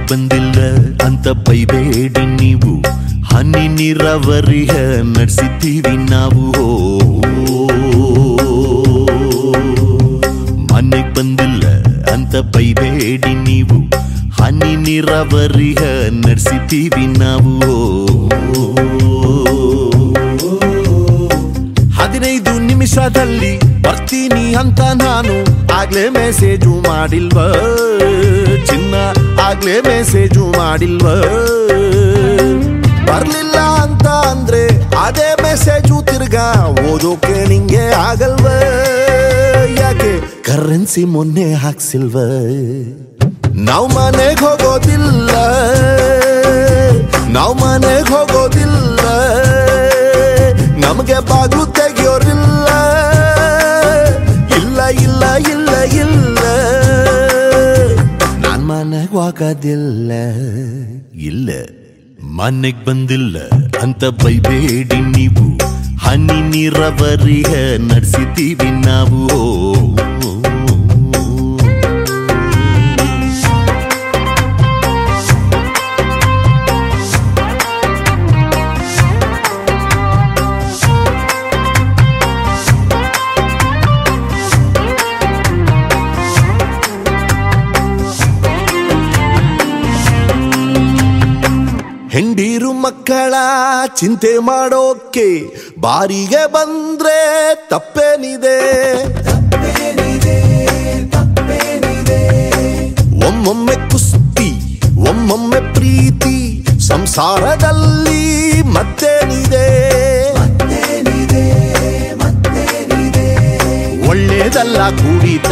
ಬಂದಿಲ್ಲ ಅಂತ ಬೈಬೇಡಿ ನೀವು ಹನಿ ನೀರಾವರಿಯ ನಡೆಸಿದ್ದೀವಿ ನಾವು ಮನೆಗ್ ಬಂದಿಲ್ಲ ಅಂತ ಬೈಬೇಡಿ ನೀವು ಹನಿ ನೀರಾವರಿಯ ನಡೆಸಿದ್ದೀವಿ ನಾವು ಹದಿನೈದು ನಿಮಿಷದಲ್ಲಿ ಬರ್ತೀನಿ ಅಂತ ನಾನು ಆಗ್ಲೇ ಮೆಸೇಜು ಮಾಡಿಲ್ವ ಚಿನ್ನ ಆಗ್ಲೇ ಮೆಸೇಜು ಮಾಡಿಲ್ವ ಬರ್ಲಿಲ್ಲ ಅಂತ ಅಂದ್ರೆ ಅದೇ ಮೆಸೇಜು ತಿರ್ಗಾ ಓದೋಕೆ ನಿಂಗೆ ಆಗಲ್ವ ಯಾಕೆ ಕರೆನ್ಸಿ ಮೊನ್ನೆ ಹಾಕ್ಸಿಲ್ವ ನಾವ್ ಮನೆಗ್ ಹೋಗೋದಿಲ್ಲ ನಾವ್ ಮನೆಗ್ ಹೋಗೋದಿಲ್ಲ ನಮಗೆ ಬಾಗ್ಲು ತೆಗಿಯೋರಿಲ್ಲ ಇಲ್ಲ ಇಲ್ಲ ಇಲ್ಲ ಇಲ್ಲ ನಾನ್ ಮನೆಗ್ ಹೋಗೋದಿಲ್ಲ ಇಲ್ಲ ಮನೆಗ್ ಬಂದಿಲ್ಲ ಅಂತ ಬೈಬೇಡಿ ನೀವು ಹನಿ ನೀರಾವರಿಯ ನಡೆಸಿದ್ದೀವಿ ನಾವು ಹೆಂಡೀರು ಮಕ್ಕಳ ಚಿಂತೆ ಮಾಡೋಕೆ ಬಾರಿಗೆ ಬಂದ್ರೆ ತಪ್ಪೇನಿದೆ ಒಮ್ಮೊಮ್ಮೆ ಕುಸ್ತಿ ಒಮ್ಮೊಮ್ಮೆ ಪ್ರೀತಿ ಸಂಸಾರದಲ್ಲಿ ಮತ್ತೇನಿದೆ ಒಳ್ಳೇದಲ್ಲ ಕುಡಿತ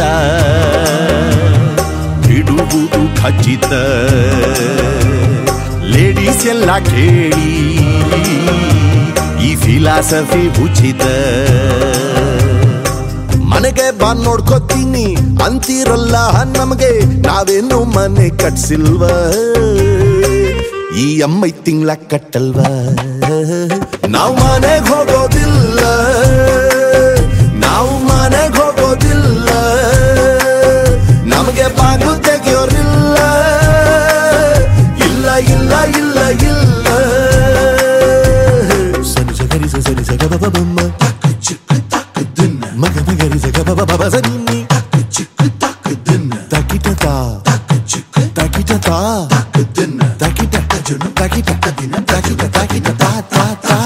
ಬಿಡುವುದು ಖಚಿತ ಲೇಡೀಸ್ ಎಲ್ಲ ಕೇಳಿ ಈ ಫಿಲಾಸಫಿ ಉಚಿತ ಮನೆಗೆ ಬಾ ನೋಡ್ಕೋತೀನಿ ಅಂತಿರಲ್ಲ ನಮಗೆ ನಾವೇನು ಮನೆ ಕಟ್ಸಿಲ್ವ ಈ ಅಮ್ಮೈ ತಿಂಗ್ಳ ಕಟ್ಟಲ್ವ ನಾವು ಮನೆಗೆ ಹೋಗೋದಿಲ್ಲ ನಾವು ಮನೆಗೆ ಹೋಗೋದಿಲ್ಲ ನಮಗೆ ಬಾಗಿಲು ತೆಗಿಯೋರಿಲ್ಲ ಇಲ್ಲ ಇಲ್ಲ ಇಲ್ಲ ಇಲ್ಲ ಸರಿ ಸಗರಿ ಸರಿ ಸಗ ಬಬ ಬಮ್ಮ ಮಗ ಮಗರಿ ಸಗ ಬಬ ಬಬ ಸನ್ನಿ ತಕಿಟ ತಾ ತಕಿಟ ತಾ ತಕಿಟ ತಕಿಟ ತಕಿಟ ತಕಿಟ ತಾ ತಾ ತಾ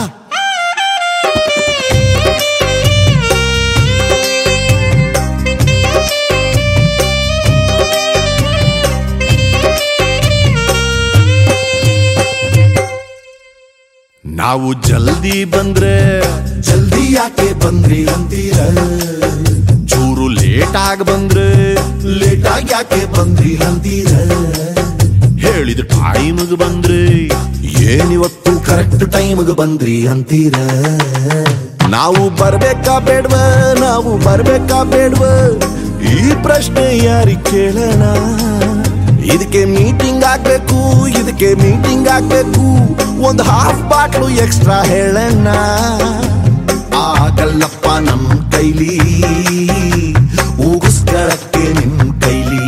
ನಾವು ಜಲ್ದಿ ಬಂದ್ರೆ ಜಲ್ದಿ ಯಾಕೆ ಬಂದ್ರಿ ಅಂತೀರ ಚೂರು ಲೇಟ್ ಆಗಿ ಬಂದ್ರೆ ಲೇಟ್ ಆಗಿ ಯಾಕೆ ಬಂದ್ರಿ ಅಂತೀರ ಹೇಳಿದ ಟೈಮ್ಗೆ ಬಂದ್ರೆ ಏನಿವತ್ತು ಕರೆಕ್ಟ್ ಟೈಮ್ಗೆ ಬಂದ್ರಿ ಅಂತೀರ ನಾವು ಬರ್ಬೇಕಾ ಬೇಡ್ವ ನಾವು ಬರ್ಬೇಕಾ ಬೇಡ್ವ ಈ ಪ್ರಶ್ನೆ ಯಾರಿಗೆ ಕೇಳೋಣ ಇದಕ್ಕೆ ಮೀಟಿಂಗ್ ಆಗ್ಬೇಕು ಇದಕ್ಕೆ ಮೀಟಿಂಗ್ ಆಗ್ಬೇಕು ಒಂದು ಹಾಫ್ ಬಾಟ್ಲು ಎಕ್ಸ್ಟ್ರಾ ಹೇಳಣ್ಣ ಆಗಲ್ಲಪ್ಪ ನಮ್ ಕೈಲಿ ಊಗಿಸ್ಕೊಳಕ್ಕೆ ನಿಮ್ ಕೈಲಿ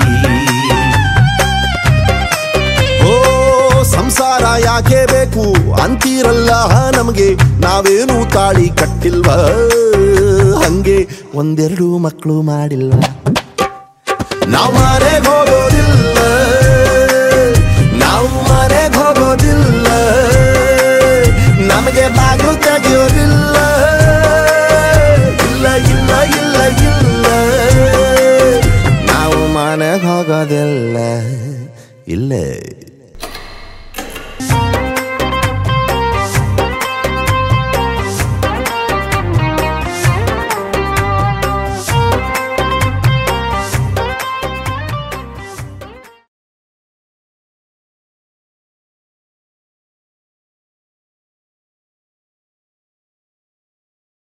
ಓ ಸಂಸಾರ ಯಾಕೆ ಬೇಕು ಅಂತೀರಲ್ಲ ನಮಗೆ ನಾವೇನು ತಾಳಿ ಕಟ್ಟಿಲ್ವ ಹಂಗೆ ಒಂದೆರಡು ಮಕ್ಕಳು ಮಾಡಿಲ್ವ ನಾವು ಮನೆಗೆ ಹೋಗೋದಿಲ್ಲ ನಾವು ಮನೆಗೆ ಹೋಗೋದಿಲ್ಲ ನಮಗೆ ಬಾಗಿಲು ತೆಗೆಯೋದಿಲ್ಲ ಇಲ್ಲ ಇಲ್ಲ ಇಲ್ಲ ಇಲ್ಲ ನಾವು ಮನೆಗೆ ಹೋಗೋದಿಲ್ಲ ಇಲ್ಲ